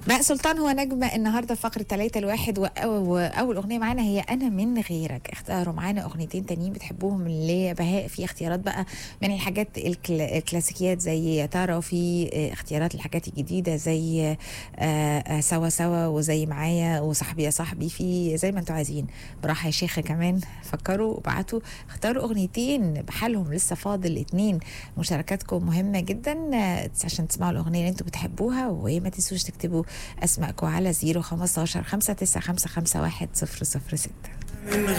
بقى سلطان هو نجم النهارده في فقره 3 الواحد وأ- واول اغنيه معانا هي انا من غيرك اختاروا معانا اغنيتين تانيين بتحبوهم لبهاء في اختيارات بقى من الحاجات الكلا- الكلاسيكيات زي يا ترى وفي آه، اختيارات الحاجات الجديده زي آه، آه، سوا سوا وزي معايا وصاحبي يا صاحبي في زي ما انتوا عايزين براحه يا شيخه كمان فكروا وابعتوا اختاروا اغنيتين بحالهم لسه فاضل اتنين مشاركاتكم مهمه جدا آه، عشان تسمعوا الاغنيه اللي انتوا بتحبوها وما تنسوش تكتبوا اسمائكم على 015 59551 006